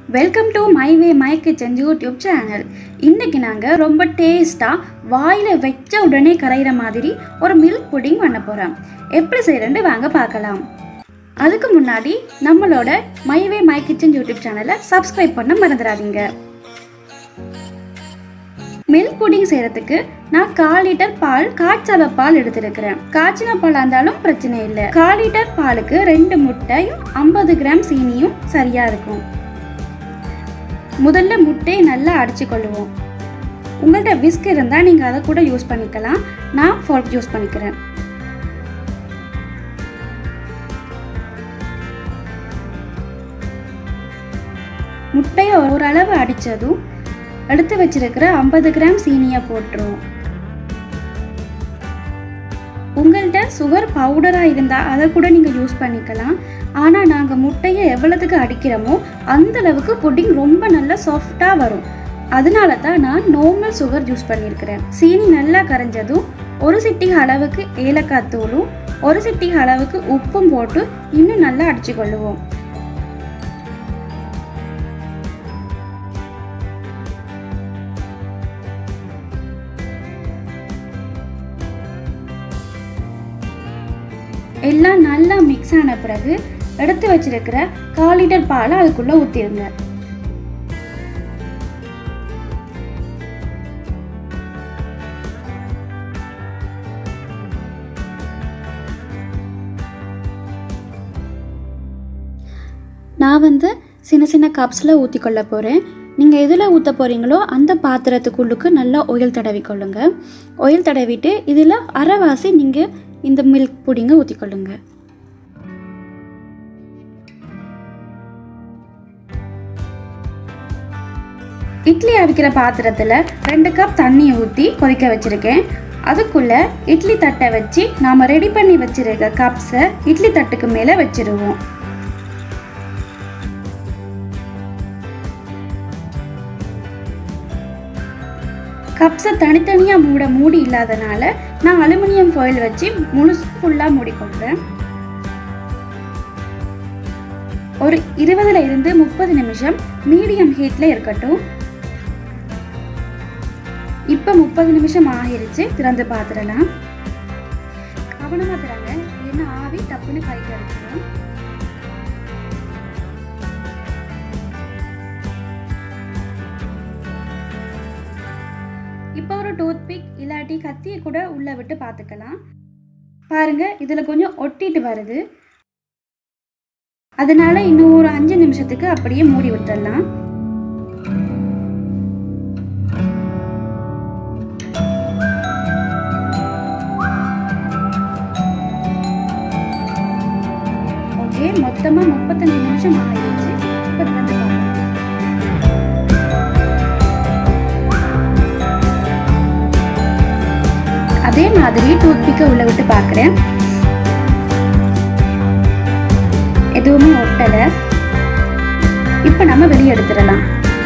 welcome to my way my kitchen YouTube channel இன்னைக்கு நாங்கள் ரொம்ப டேஸ்ட்டாக வாயில் வச்ச உடனே கரையிற மாதிரி ஒரு மில்க் புடிங் பண்ண போகிறோம் எப்படி செய்கிறேன்னு வாங்க பார்க்கலாம் அதுக்கு முன்னாடி நம்மளோட my way my kitchen YouTube சேனலை சப்ஸ்கிரைப் பண்ண மறந்துடாதீங்க மில்க் புடிங் செய்யறதுக்கு நான் கால் லிட்டர் பால் காய்ச்சாத பால் எடுத்திருக்கிறேன் காய்ச்சின பால் இருந்தாலும் பிரச்சனை இல்லை கால் லிட்டர் பாலுக்கு ரெண்டு முட்டையும் ஐம்பது கிராம் சீனியும் சரியா இருக்கும் முதல்ல முட்டையை நல்லா அடிச்சு கொள்ளுவோம் உங்கள்கிட்ட விஸ்க் இருந்தால் நீங்கள் அதை கூட யூஸ் பண்ணிக்கலாம் நான் ஃபோர்க் யூஸ் பண்ணிக்கிறேன் முட்டையை ஓரளவு அடித்ததும் எடுத்து வச்சிருக்கிற ஐம்பது கிராம் சீனியை போட்டுருவோம் உங்கள்கிட்ட சுகர் பவுடராக இருந்தால் அதை கூட நீங்கள் யூஸ் பண்ணிக்கலாம் ஆனால் நாங்கள் முட்டையை எவ்வளோத்துக்கு அடிக்கிறோமோ அந்த அளவுக்கு புட்டிங் ரொம்ப நல்லா சாஃப்டாக வரும் அதனால தான் நான் நார்மல் சுகர் யூஸ் பண்ணியிருக்கிறேன் சீனி நல்லா கரைஞ்சதும் ஒரு சிட்டிகை அளவுக்கு ஏலக்காய் தூளும் ஒரு சிட்டிகை அளவுக்கு உப்பும் போட்டு இன்னும் நல்லா அடிச்சு கொள்ளுவோம் எல்லாம் நல்லா மிக்ஸ் ஆன பிறகு எடுத்து வச்சிருக்கிற கால் லிட்டர் பாலை அதுக்குள்ளே ஊற்றிடுங்க நான் வந்து சின்ன சின்ன கப்ஸில் ஊற்றி கொள்ள போகிறேன் நீங்கள் எதில் ஊற்ற போகிறீங்களோ அந்த பாத்திரத்துக்குள்ளுக்கு நல்லா ஆயில் தடவி கொள்ளுங்க ஆயில் தடவிட்டு இதில் அரைவாசி நீங்கள் இந்த மில்க் புடிங்க ஊற்றிக்கொள்ளுங்க இட்லி அவிக்கிற பாத்திரத்தில் ரெண்டு கப் தண்ணியை ஊற்றி கொதிக்க வச்சுருக்கேன் அதுக்குள்ளே இட்லி தட்டை வச்சு நாம் ரெடி பண்ணி வச்சுருக்க கப்ஸை இட்லி தட்டுக்கு மேலே வச்சுருவோம் கப்ஸை தனித்தனியாக மூட மூடி இல்லாதனால நான் அலுமினியம் ஃபாயில் வச்சு முழுசு ஃபுல்லாக மூடிக்கொள்கிறேன் ஒரு இருபதுல இருந்து முப்பது நிமிஷம் மீடியம் ஹீட்டில் இருக்கட்டும் இப்போ முப்பது நிமிஷம் ஆகிருச்சு திறந்து பார்த்துடலாம் கவனமாக திறங்க ஏன்னா ஆவி டப்புன்னு கை கிடைச்சிடும் இப்போ ஒரு டூத் பிக் இல்லாட்டி கத்தியை கூட உள்ளே விட்டு பார்த்துக்கலாம் பாருங்க இதில் கொஞ்சம் ஒட்டிட்டு வருது அதனால இன்னும் ஒரு அஞ்சு நிமிஷத்துக்கு அப்படியே மூடி விட்டுடலாம் ஓகே மொத்தமாக முப்பத்தஞ்சு நிமிஷம் ஆகிடுச்சு இப்போ திறந்து பார்க்கலாம் அதே மாதிரி டூத் பிக்கை உள்ள விட்டு பார்க்குறேன் எதுவுமே ஒட்டலை இப்போ நம்ம வெளியே எடுத்துடலாம்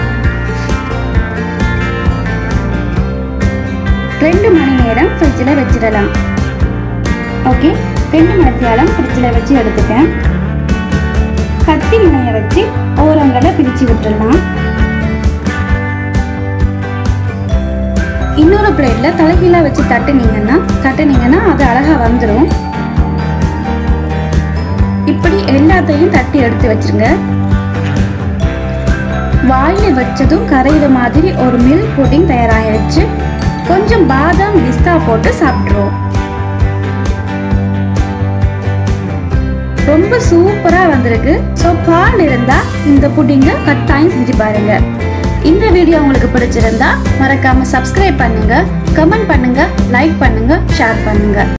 ரெண்டு மணி நேரம் ஃப்ரிட்ஜில் வச்சிடலாம் ஓகே ரெண்டு மணித்தியாலம் ஃப்ரிட்ஜில் வச்சு எடுத்துட்டேன் கத்தி முனையை வச்சு ஓரங்களை பிரித்து விட்டுடலாம் இன்னொரு பிளேட்ல தலைகீழா வச்சு தட்டுனீங்கன்னா தட்டுனீங்கன்னா அது அழகா வந்துடும் இப்படி எல்லாத்தையும் தட்டி எடுத்து வச்சிருங்க வாயில வச்சதும் கரையிற மாதிரி ஒரு மில்க் புடிங் தயாராகிடுச்சு கொஞ்சம் பாதாம் பிஸ்தா போட்டு சாப்பிட்ருவோம் ரொம்ப சூப்பரா வந்திருக்கு ஸோ பால் இருந்தா இந்த புடிங்க கட்டாயம் செஞ்சு பாருங்க இந்த வீடியோ உங்களுக்கு பிடிச்சிருந்தா மறக்காம சப்ஸ்கிரைப் பண்ணுங்க கமெண்ட் பண்ணுங்க லைக் பண்ணுங்க ஷேர் பண்ணுங்க